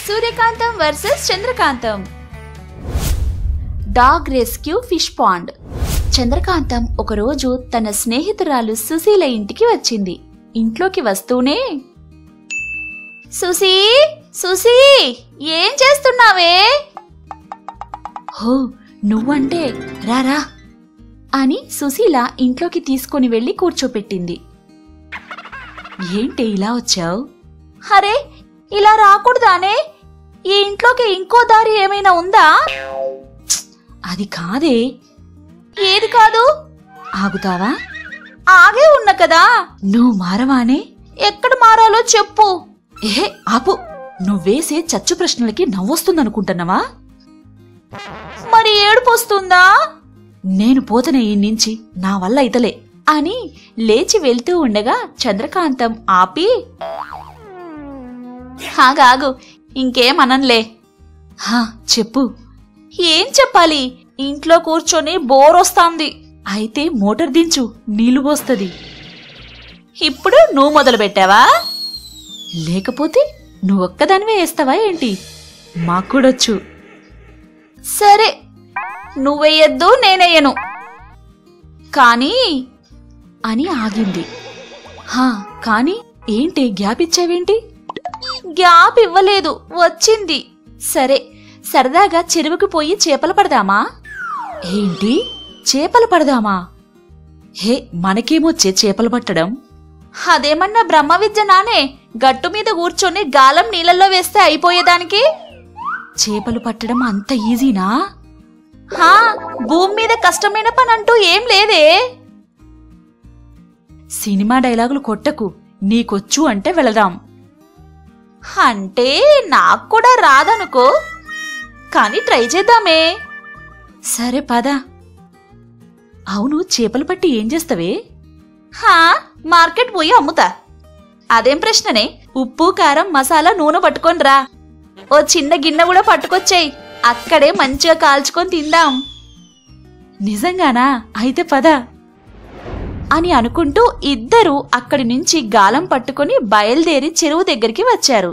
సూర్యకాంతం versus Chandrakantham dog rescue fish pond Chandrakantham ఒకరోజు తన స్నేహితురాలు సుశీల ఇంటికి వచ్చింది ఇంట్లోకి వస్తూనే సుశీ సుశీ ఏం చేస్తున్నావే హో నువ్వంటే రారా అని సుశీల ఇంట్లోకి తీసుకొని వెళ్లి కూర్చోపెట్టింది ఏంటి ఇలా వచ్చావు అరే ఇలా రాకూడదానే ఈ ఇంట్లోకి ఇంకో దారి ఏమైనా ఉందా ఛ్, అది కాదే ఏది కాదు ఆగుతావా ఆగే ఉన్నా కదా నువ్వు మారవానే ఎక్కడ మారాలో చెప్పు ఏ ఆపు నువ్వేసే చచ్చు ప్రశ్నలకి నవ్వొస్తుందనుకుంటున్నావా మరి ఏడుపు వస్తుందా నేను పోతనే ఈ నుంచి నా వల్ల ఇతలే అని లేచి వెళ్తూ ఉండగా చంద్రకాంతం ఆపి ఆగాగు ఇంకేమనంలే హా చెప్పు ఏం చెప్పాలి ఇంట్లో కూర్చొని బోర్ వస్తాంది అయితే మోటార్ దించు నీళ్లు పోస్తుంది ఇప్పుడు నువ్వు మొదలు పెట్టావా లేకపోతే నువ్వొక్కదానివే వేస్తావా ఏంటి మాక్కూడొచ్చు సరే నువ్వెయ్యొద్దు నేనెయ్యను కానీ అని ఆగింది హా కానీ ఏంటి గ్యాప్ ఇచ్చావేంటి గ్యాప్ ఇవ్వలేదు వచ్చింది సరే సరదాగా చెరువుకి పోయి చేపలు పడదామా ఏంటి చేపలు పడదామా హే మనకేమొచ్చే చేపలు పట్టడం అదేమన్నా బ్రహ్మ విద్య నానే గట్టు మీద కూర్చొని గాలం నీళ్ళల్లో వేస్తే అయిపోయేదానికి చేపలు పట్టడం అంత ఈజీనా హా భూమి మీద కష్టమైన పని అంటూ ఏం లేదే సినిమా డైలాగులు కొట్టకు నీకొచ్చు అంటే వెళదాం అంటే నాకు కూడా రాదనుకో కానీ ట్రై చేద్దామే సరే పద అవును చేపలు పట్టి ఏం చేస్తావే హా మార్కెట్ పోయి అమ్ముతా అదేం ప్రశ్ననే ఉప్పు కారం మసాలా నూనె పట్టుకొని రా ఓ చిన్న గిన్నె కూడా పట్టుకొచ్చేయ్ అక్కడే మంచిగా కాల్చుకొని తిందాం నిజంగానా అయితే పద అని అనుకుంటూ ఇద్దరూ అక్కడి నుంచి గాలం పట్టుకొని బయలుదేరి చెరువు దగ్గరికి వచ్చారు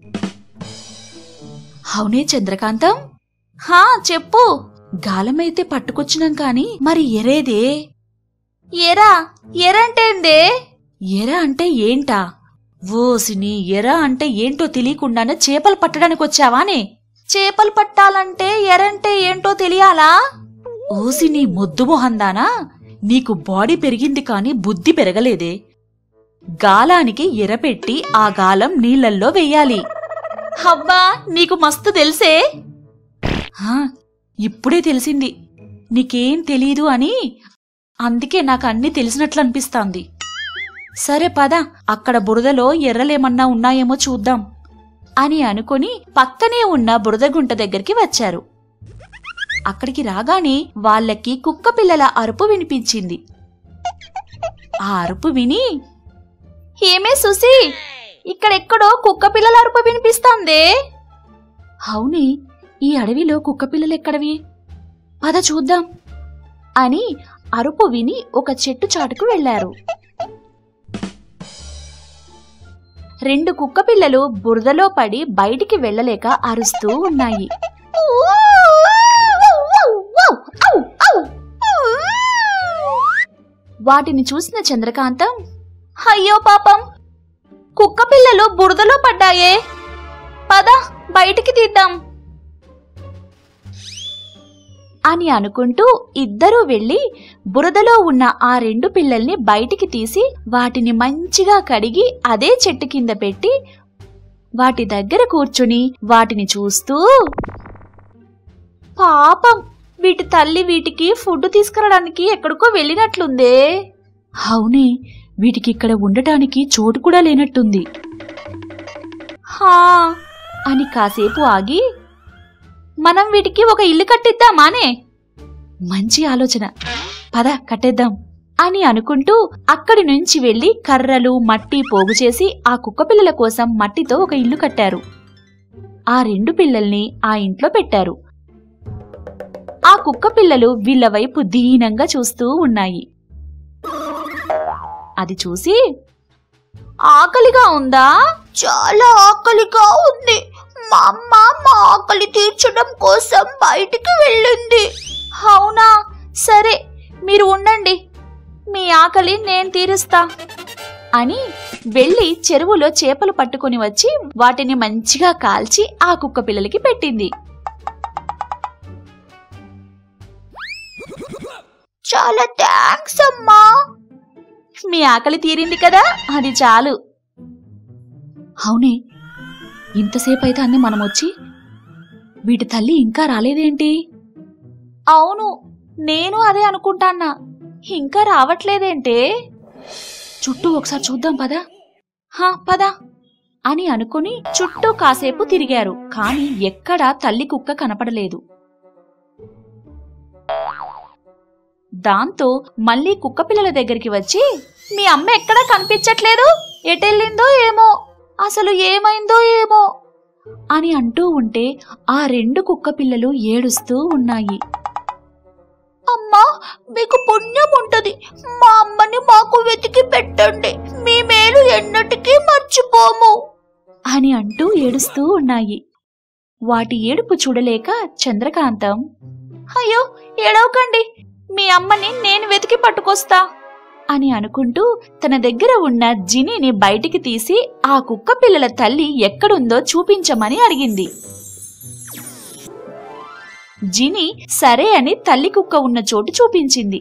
అవునే చంద్రకాంతం హా చెప్పు గాలమైతే పట్టుకొచ్చినాం కాని మరి ఎరేదే ఎరా ఎరంటేందే ఎర అంటే ఏంటా ఓసిని ఎర అంటే ఏంటో తెలియకుండానే చేపలు పట్టడానికి వచ్చావానే చేపలు పట్టాలంటే ఎరంటే ఏంటో తెలియాలా ఓసి నీ మొద్దు మొహందానా నీకు బాడీ పెరిగింది కాని బుద్ధి పెరగలేదే గాలానికి ఎరపెట్టి ఆ గాలం నీళ్ళల్లో వెయ్యాలి హబ్బా నీకు మస్తు తెలుసే హా, ఇప్పుడే తెలిసింది నీకేం తెలీదు అని అందుకే నాకు అన్నీ తెలిసినట్లు అనిపిస్తాంది సరే పద అక్కడ బురదలో ఎర్రలేమన్నా ఉన్నాయేమో చూద్దాం అని అనుకొని పక్కనే ఉన్న బురదగుంట దగ్గరికి వచ్చారు అక్కడికి రాగానే వాళ్ళకి కుక్క పిల్లల అరుపు వినిపించింది ఆ అరుపు విని ఏమే సుసి ఇక్కడెక్కడో కుక్క పిల్లల అరుపు వినిపిస్తాందే అవునే ఈ అడవిలో కుక్క పిల్లలు ఎక్కడవి పద చూద్దాం అని అరుపు విని ఒక చెట్టు చాటుకు వెళ్లారు రెండు కుక్క పిల్లలు బురదలో పడి బయటికి వెళ్ళలేక అరుస్తూ ఉన్నాయి వాటిని చూసిన చంద్రకాంతం అయ్యో పాపం కుక్క పిల్లలు బురదలో పడ్డాయే పద బయటికి తీద్దాం అని అనుకుంటూ ఇద్దరూ వెళ్లి బురదలో ఉన్న ఆ రెండు పిల్లల్ని బయటికి తీసి వాటిని మంచిగా కడిగి అదే చెట్టు కింద పెట్టి వాటి దగ్గర కూర్చుని వాటిని చూస్తూ పాపం వీటి తల్లి వీటికి ఫుడ్ తీసుకురావడానికి ఎక్కడికో వెళ్ళినట్లుందే అవునే వీటికి ఇక్కడ ఉండటానికి చోటు కూడా లేనట్టుంది హా అని కాసేపు ఆగి మనం వీటికి ఒక ఇల్లు కట్టిద్దామానే మంచి ఆలోచన పద కట్టేద్దాం అని అనుకుంటూ అక్కడి నుంచి వెళ్లి కర్రలు మట్టి పోగు చేసి ఆ కుక్క పిల్లల కోసం మట్టితో ఒక ఇల్లు కట్టారు ఆ రెండు పిల్లల్ని ఆ ఇంట్లో పెట్టారు ఆ కుక్క పిల్లలు వీళ్ళ వైపు దీనంగా చూస్తూ ఉన్నాయి అది చూసి ఆకలిగా ఉందా చాలా ఆకలిగా ఉంది మా అమ్మ మా ఆకలి తీర్చడం కోసం బయటికి వెళ్ళింది అవునా సరే మీరు ఉండండి మీ ఆకలి నేను తీరుస్తా అని వెళ్ళి చెరువులో చేపలు పట్టుకొని వచ్చి వాటిని మంచిగా కాల్చి ఆ కుక్క పిల్లలకి పెట్టింది చాలా థ్యాంక్స్ అమ్మా మీ ఆకలి తీరింది కదా అది చాలు అవునే ఇంతసేపు అయితే అంది మనం వచ్చి వీటి తల్లి ఇంకా రాలేదేంటి అవును నేను అదే అనుకుంటాన్నా ఇంకా రావట్లేదేంటే చుట్టూ ఒకసారి చూద్దాం పదా హా పదా అని అనుకుని చుట్టూ కాసేపు తిరిగారు కాని ఎక్కడా తల్లి కుక్క కనపడలేదు దాంతో మళ్ళీ కుక్క పిల్లల దగ్గరికి వచ్చి మీ అమ్మ ఎక్కడా కనిపించట్లేదు ఎటెళ్ళిందో ఏమో అసలు ఏమైందో ఏమో అని అంటూ ఉంటే ఆ రెండు కుక్క పిల్లలు ఏడుస్తూ ఉన్నాయి అమ్మా మీకు పుణ్యం ఉంటది మా అమ్మని మాకు వెతికి పెట్టండి మీ మేలు ఎన్నటికీ మర్చిపోము అని అంటూ ఏడుస్తూ ఉన్నాయి వాటి ఏడుపు చూడలేక చంద్రకాంతం అయ్యో ఏడవకండి మీ అమ్మని నేను వెతికి పట్టుకొస్తా అని అనుకుంటూ తన దగ్గర ఉన్న జినిని బయటికి తీసి ఆ కుక్క పిల్లల తల్లి ఎక్కడుందో చూపించమని అడిగింది జిని సరే అని తల్లి కుక్క ఉన్న చోటు చూపించింది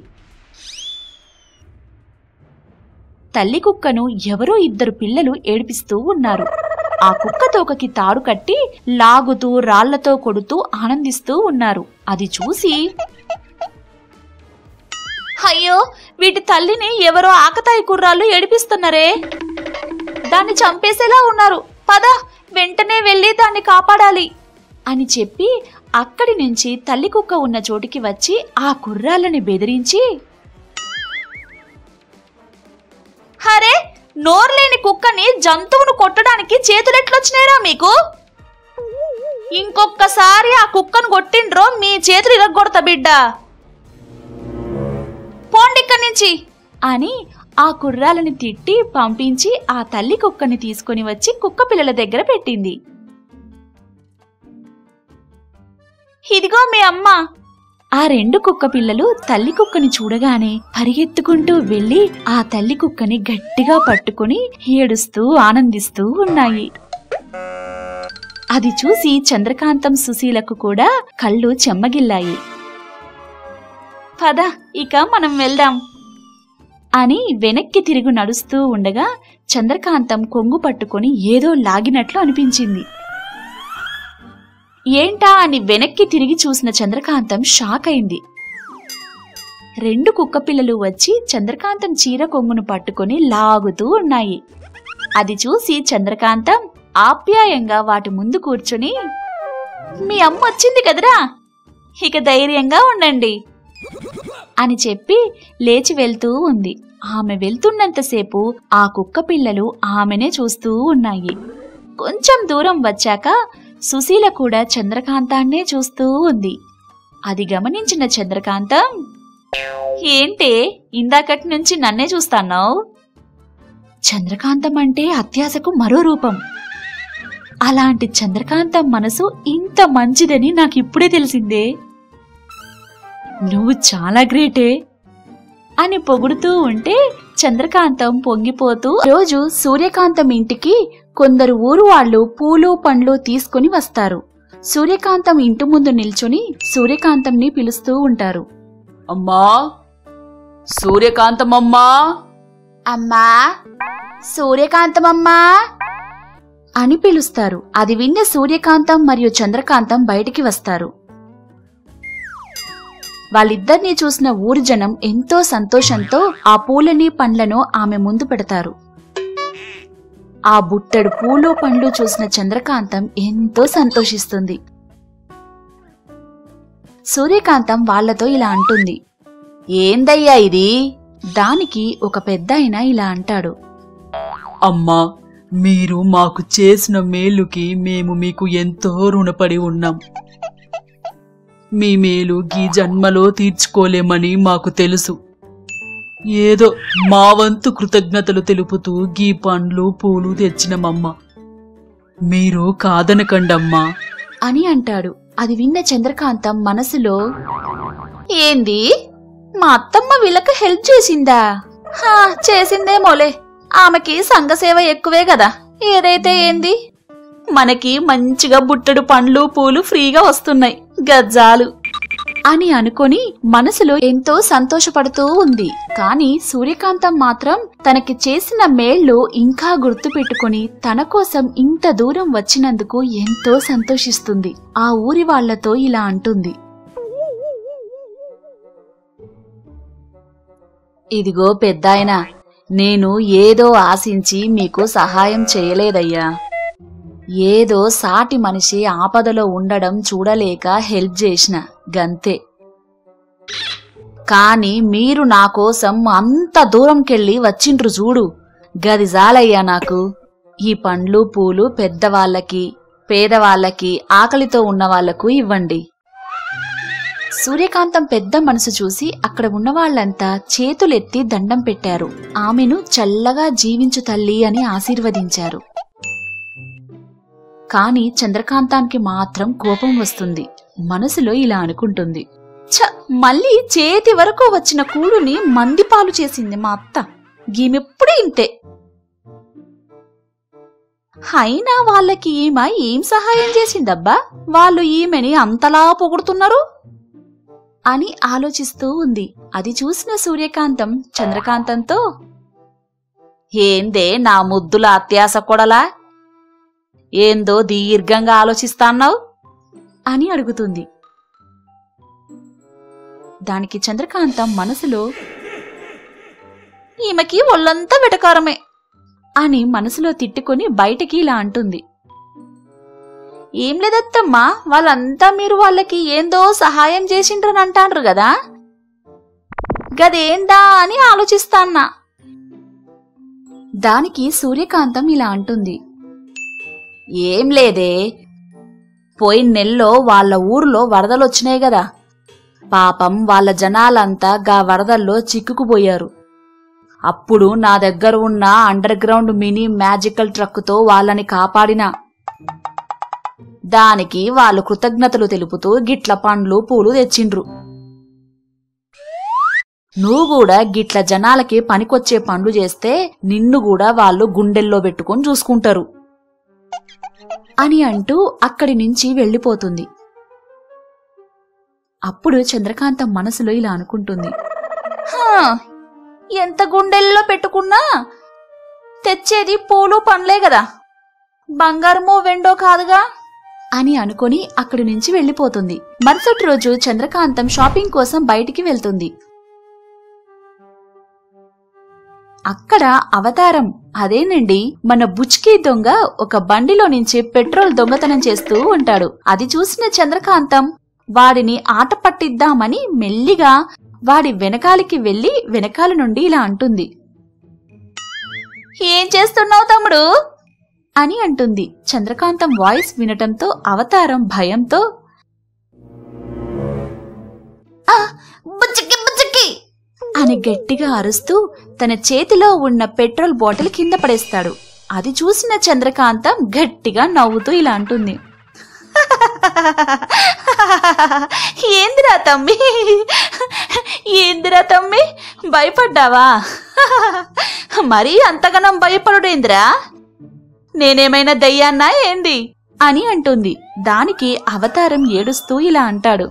తల్లి కుక్కను ఎవరో ఇద్దరు పిల్లలు ఏడిపిస్తూ ఉన్నారు ఆ కుక్క తోకకి తాడు కట్టి లాగుతూ రాళ్లతో కొడుతూ ఆనందిస్తూ ఉన్నారు అది చూసి అయ్యో వీటి తల్లిని ఎవరో ఆకతాయి కుర్రాళ్ళు ఏడిపిస్తున్నారే దాన్ని చంపేసేలా ఉన్నారు పద వెంటనే వెళ్ళి దాన్ని కాపాడాలి అని చెప్పి అక్కడి నుంచి తల్లి కుక్క ఉన్న చోటికి వచ్చి ఆ కుర్రాళ్ళని బెదిరించి హరే నోర్లేని కుక్కని జంతువును కొట్టడానికి చేతులెట్లొచ్చినారా మీకు ఇంకొక్కసారి ఆ కుక్కను కొట్టిండ్రో మీ చేతులు ఇరగొడతా బిడ్డ పోండిక్కడి నుంచి అని ఆ కుర్రాలని తిట్టి పంపించి ఆ తల్లి కుక్కని తీసుకొని వచ్చి కుక్క పిల్లల దగ్గర పెట్టింది ఇదిగో మీ అమ్మ ఆ రెండు కుక్క పిల్లలు తల్లి కుక్కని చూడగానే పరిగెత్తుకుంటూ వెళ్లి ఆ తల్లి కుక్కని గట్టిగా పట్టుకుని ఏడుస్తూ ఆనందిస్తూ ఉన్నాయి అది చూసి చంద్రకాంతం సుశీలకు కూడా కళ్ళు చెమ్మగిల్లాయి పద ఇక మనం వెళ్దాం అని వెనక్కి తిరిగి నడుస్తూ ఉండగా చంద్రకాంతం కొంగు పట్టుకొని ఏదో లాగినట్లు అనిపించింది ఏంటా అని వెనక్కి తిరిగి చూసిన చంద్రకాంతం షాక్ అయింది రెండు కుక్క పిల్లలు వచ్చి చంద్రకాంతం చీర కొంగును పట్టుకొని లాగుతూ ఉన్నాయి అది చూసి చంద్రకాంతం ఆప్యాయంగా వాటి ముందు కూర్చుని మీ అమ్మ వచ్చింది కదరా ఇక ధైర్యంగా ఉండండి అని చెప్పి లేచి వెళ్తూ ఉంది ఆమె వెళ్తున్నంతసేపు ఆ కుక్క పిల్లలు ఆమెనే చూస్తూ ఉన్నాయి కొంచెం దూరం వచ్చాక సుశీల కూడా చంద్రకాంతాన్నే చూస్తూ ఉంది అది గమనించిన చంద్రకాంతం ఏంటే ఇందాకటి నుంచి నన్నే చూస్తాన్నావు చంద్రకాంతం అంటే అత్యాశకు మరో రూపం అలాంటి చంద్రకాంతం మనసు ఇంత మంచిదని నాకిప్పుడే తెలిసిందే నువ్వు చాలా గ్రేటే అని పొగుడుతూ ఉంటే చంద్రకాంతం పొంగిపోతూ రోజు సూర్యకాంతం ఇంటికి కొందరు ఊరు వాళ్ళు పూలు పండ్లు తీసుకుని వస్తారు సూర్యకాంతం ఇంటి ముందు నిల్చుని సూర్యకాంతంని పిలుస్తూ ఉంటారు అమ్మా సూర్యకాంతమమ్మా అమ్మా సూర్యకాంతమమ్మా అని పిలుస్తారు అది విన్న సూర్యకాంతం మరియు చంద్రకాంతం బయటికి వస్తారు వాళ్ళిద్దరినీ చూసిన ఊరు జనం ఎంతో సంతోషంతో ఆ పూలని పండ్లను ఆమె ముందు పెడతారు ఆ బుట్టెడు పూలు పండ్లు చూసిన చంద్రకాంతం ఎంతో సంతోషిస్తుంది సూర్యకాంతం వాళ్లతో ఇలా అంటుంది ఏందయ్యా ఇది దానికి ఒక పెద్దాయన ఇలా అంటాడు అమ్మా మీరు మాకు చేసిన మేలుకి మేము మీకు ఎంతో రుణపడి ఉన్నాం మీ మేలు గీ జన్మలో తీర్చుకోలేమని మాకు తెలుసు ఏదో మా వంతు కృతజ్ఞతలు తెలుపుతూ గీ పండ్లు పూలు తెచ్చినమమ్మ మీరు కాదనకండమ్మా అని అంటాడు అది విన్న చంద్రకాంతం మనసులో ఏంది మా అత్తమ్మ వీళ్ళకి హెల్ప్ చేసిందా హా చేసిందేమోలే ఆమెకి సంఘసేవ ఎక్కువే కదా ఏదైతే ఏంది మనకి మంచిగా బుట్టడు పండ్లు పూలు ఫ్రీగా వస్తున్నాయి గజ్జాలు అని అనుకొని మనసులో ఎంతో సంతోషపడుతూ ఉంది కాని సూర్యకాంతం మాత్రం తనకి చేసిన మేళ్ళు ఇంకా గుర్తు పెట్టుకుని తన కోసం ఇంత దూరం వచ్చినందుకు ఎంతో సంతోషిస్తుంది ఆ ఊరి వాళ్లతో ఇలా అంటుంది ఇదిగో పెద్దాయన నేను ఏదో ఆశించి మీకు సహాయం చేయలేదయ్యా ఏదో సాటి మనిషి ఆపదలో ఉండడం చూడలేక హెల్ప్ చేసిన గంతే కాని మీరు నా కోసం అంత దూరంకెళ్ళి వచ్చిండ్రు చూడు గది జాలయ్యా నాకు ఈ పండ్లు పూలు పెద్దవాళ్ళకి పేదవాళ్ళకి ఆకలితో ఉన్న వాళ్లకు ఇవ్వండి సూర్యకాంతం పెద్ద మనసు చూసి అక్కడ ఉన్నవాళ్లంతా చేతులెత్తి దండం పెట్టారు ఆమెను చల్లగా జీవించు తల్లి అని ఆశీర్వదించారు కాని చంద్రకాంతానికి మాత్రం కోపం వస్తుంది మనసులో ఇలా అనుకుంటుంది ఛ మళ్ళీ చేతి వరకు వచ్చిన కూడుని మందిపాలు చేసింది మా అత్త గీమెప్పుడు ఇంతే అయినా వాళ్ళకి ఈమె ఏం సహాయం చేసిందబ్బా వాళ్ళు ఈమెని అంతలా పొగుడుతున్నారు అని ఆలోచిస్తూ ఉంది అది చూసిన సూర్యకాంతం చంద్రకాంతంతో ఏందే నా ముద్దుల అత్యాస కొడలా ఏందో దీర్ఘంగా ఆలోచిస్తాన్నావు అని అడుగుతుంది దానికి చంద్రకాంతం మనసులో ఈమెకి ఒళ్ళంతా వెటకారమే అని మనసులో తిట్టుకొని బయటికి ఇలా అంటుంది ఏం లేదత్తమ్మా వాళ్ళంతా మీరు వాళ్ళకి ఏందో సహాయం చేసిండ్రని అంటాండ్రు కదా గదేందా అని ఆలోచిస్తాన్నా దానికి సూర్యకాంతం ఇలా అంటుంది ఏం లేదే పోయిన నెలలో వాళ్ళ ఊర్లో వరదలొచ్చినాయి గదా పాపం వాళ్ళ జనాలంతా గా వరదల్లో చిక్కుకుపోయారు అప్పుడు నా దగ్గర ఉన్న అండర్ గ్రౌండ్ మినీ మ్యాజికల్ ట్రక్కుతో వాళ్ళని కాపాడినా దానికి వాళ్ళు కృతజ్ఞతలు తెలుపుతూ గిట్ల పండ్లు పూలు తెచ్చిండ్రు నువ్వు కూడా గిట్ల జనాలకి పనికొచ్చే పనులు చేస్తే నిన్ను కూడా వాళ్ళు గుండెల్లో పెట్టుకొని చూసుకుంటారు అని అంటూ అక్కడి నుంచి వెళ్ళిపోతుంది అప్పుడు చంద్రకాంతం మనసులో ఇలా అనుకుంటుంది "హా, ఎంత గుండెల్లో పెట్టుకున్నా తెచ్చేది పూలు పండ్లే కదా బంగారమో వెండో కాదుగా అని అనుకొని అక్కడి నుంచి వెళ్ళిపోతుంది మరుసటి రోజు చంద్రకాంతం షాపింగ్ కోసం బయటికి వెళ్తుంది అక్కడ అవతారం అదేనండి మన బుచ్కీ దొంగ ఒక బండిలో నుంచి పెట్రోల్ దొంగతనం చేస్తూ ఉంటాడు అది చూసిన చంద్రకాంతం వాడిని ఆట పట్టిద్దామని మెల్లిగా వాడి వెనకాలికి వెళ్లి వెనకాల నుండి ఇలా అంటుంది ఏం చేస్తున్నావు తమ్ముడు అని అంటుంది చంద్రకాంతం వాయిస్ వినటంతో అవతారం భయంతో "ఆ, బుచ్చకి బుచ్చకి అని గట్టిగా అరుస్తూ తన చేతిలో ఉన్న పెట్రోల్ బాటిల్ కింద పడేస్తాడు అది చూసిన చంద్రకాంతం గట్టిగా నవ్వుతూ ఇలా అంటుంది ఏందిరా తమ్మి ఏందిరా తమ్మి భయపడ్డావా మరీ అంతగనం భయపడుడేందిరా నేనేమైనా దయ్యాన్నా ఏంది అని అంటుంది దానికి అవతారం ఏడుస్తూ ఇలా అంటాడు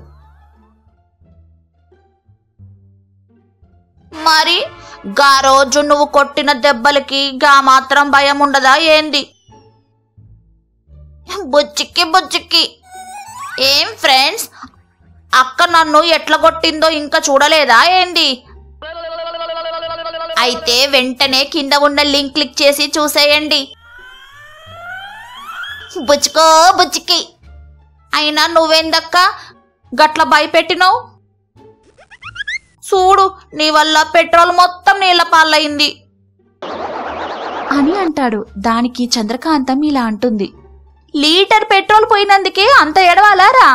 మరి గా రోజు నువ్వు కొట్టిన దెబ్బలకి గా మాత్రం భయం ఉండదా ఏంది బుచ్చిక్కి బుచ్చిక్కి ఏం ఫ్రెండ్స్ అక్క నన్ను ఎట్లా కొట్టిందో ఇంకా చూడలేదా ఏంది అయితే వెంటనే కింద ఉన్న లింక్ క్లిక్ చేసి చూసేయండి బుచ్చుకో బుచ్చికి అయినా నువ్వేందక్క గట్ల భయపెట్టినావు చూడు నీ వల్ల పెట్రోల్ మొత్తం నీళ్ళ పాలయింది అని అంటాడు దానికి చంద్రకాంతం ఇలా అంటుంది లీటర్ పెట్రోల్ పోయినందుకే అంత ఎడవాలారా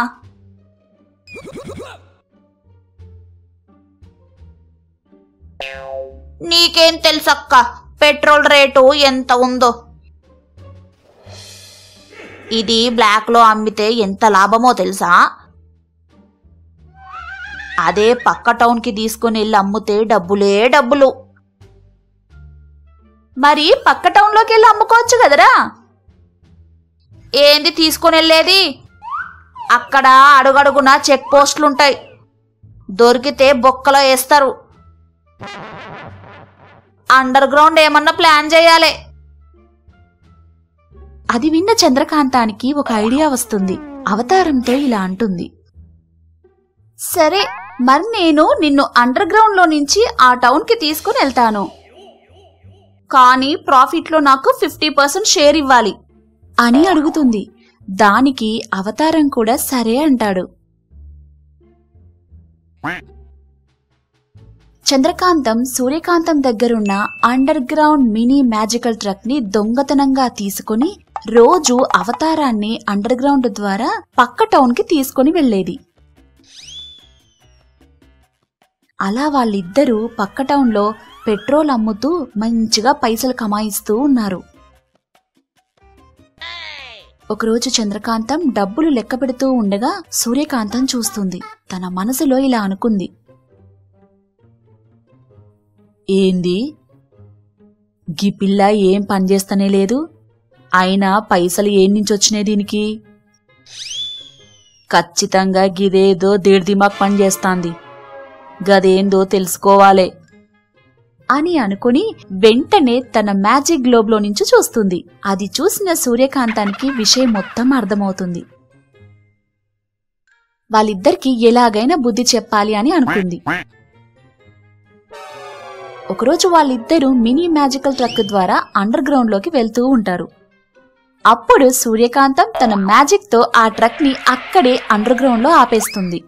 నీకేం తెలుసక్క పెట్రోల్ రేటు ఎంత ఉందో ఇది బ్లాక్ లో అమ్మితే ఎంత లాభమో తెలుసా అదే పక్క టౌన్ కి తీసుకుని వెళ్ళి అమ్మితే డబ్బులే డబ్బులు మరి పక్క టౌన్లోకి వెళ్ళి అమ్ముకోవచ్చు కదరా ఏంది తీసుకుని వెళ్ళేది అక్కడ అడుగడుగున చెక్ పోస్టులుంటాయి దొరికితే బొక్కలో వేస్తారు అండర్ గ్రౌండ్ ఏమన్నా ప్లాన్ చేయాలి అది విన్న చంద్రకాంతానికి ఒక ఐడియా వస్తుంది అవతారంతో ఇలా అంటుంది సరే మరి నేను నిన్ను అండర్ గ్రౌండ్ లో నుంచి ఆ టౌన్ కి తీసుకుని వెళ్తాను కానీ ప్రాఫిట్ లో నాకు ఫిఫ్టీ పర్సెంట్ షేర్ ఇవ్వాలి అని అడుగుతుంది దానికి అవతారం కూడా సరే అంటాడు చంద్రకాంతం సూర్యకాంతం దగ్గరున్న underground mini magical truck ని దొంగతనంగా తీసుకుని రోజు అవతారాన్ని అండర్ గ్రౌండ్ ద్వారా పక్క టౌన్ కి తీసుకుని వెళ్లేది అలా వాళ్ళిద్దరూ పక్క టౌన్లో పెట్రోల్ అమ్ముతూ మంచిగా పైసలు కమాయిస్తూ ఉన్నారు ఒకరోజు చంద్రకాంతం డబ్బులు లెక్క పెడుతూ ఉండగా సూర్యకాంతం చూస్తుంది తన మనసులో ఇలా అనుకుంది ఏంది గీ పిల్ల ఏం పనిచేస్తనే లేదు అయినా పైసలు ఏం నుంచి వచ్చినాయి దీనికి ఖచ్చితంగా గిదేదో దేడి దిమాక్ పని చేస్తాంది గదేందో తెలుసుకోవాలే అని అనుకుని వెంటనే తన మ్యాజిక్ గ్లోబ్లో నుంచి చూస్తుంది అది చూసిన సూర్యకాంతానికి విషయం మొత్తం అర్థమవుతుంది వాళ్ళిద్దరికి ఎలాగైనా బుద్ధి చెప్పాలి అని అనుకుంది ఒకరోజు వాళ్ళిద్దరూ మినీ మ్యాజికల్ ట్రక్ ద్వారా అండర్ గ్రౌండ్ లోకి వెళ్తూ ఉంటారు అప్పుడు సూర్యకాంతం తన మ్యాజిక్ తో ఆ ట్రక్ ని అక్కడే అండర్ గ్రౌండ్ లో ఆపేస్తుంది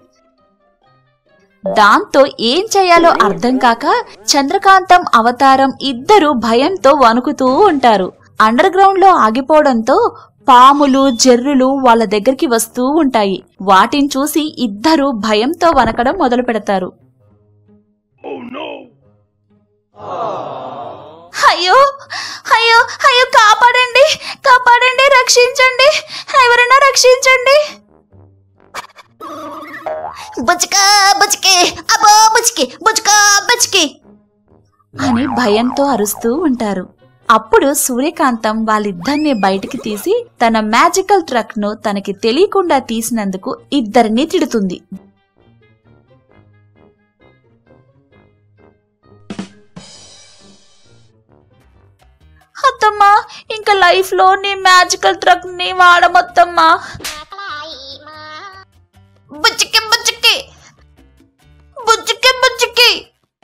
దాంతో ఏం చేయాలో అర్థం కాక చంద్రకాంతం అవతారం ఇద్దరు భయంతో వణుకుతూ ఉంటారు అండర్ గ్రౌండ్ లో ఆగిపోవడంతో పాములు జర్రులు వాళ్ళ దగ్గరికి వస్తూ ఉంటాయి వాటిని చూసి ఇద్దరు భయంతో వనకడం మొదలు పెడతారు అయ్యో అయ్యో అయ్యో కాపాడండి కాపాడండి రక్షించండి ఎవరైనా రక్షించండి బుచ్కా బుచ్కి అబ్బో బుచ్కి బుచ్కా బుచ్కి అని భయంతో అరుస్తూ ఉంటారు అప్పుడు సూర్యకాంతం వాళ్ళిద్దరిని బయటికి తీసి తన మ్యాజికల్ ట్రక్ ను తనకి తెలియకుండా తీసినందుకు ఇద్దరిని తిడుతుంది అత్తమ్మా ఇంకా లైఫ్ లో నీ మ్యాజికల్ ట్రక్ ని వాడమొత్తమ్మా బుచ్చుకి బుచ్చుకి బుచ్చుకి బుచ్చుకి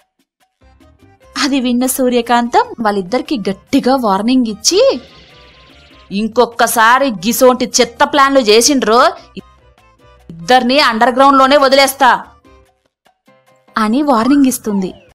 అది విన్న సూర్యకాంతం వాళ్ళిద్దరికి గట్టిగా వార్నింగ్ ఇచ్చి ఇంకొక్కసారి గిసోంటి చెత్త ప్లాన్లు చేసిండ్రో ఇద్దరిని అండర్ గ్రౌండ్ లోనే వదిలేస్తా అని వార్నింగ్ ఇస్తుంది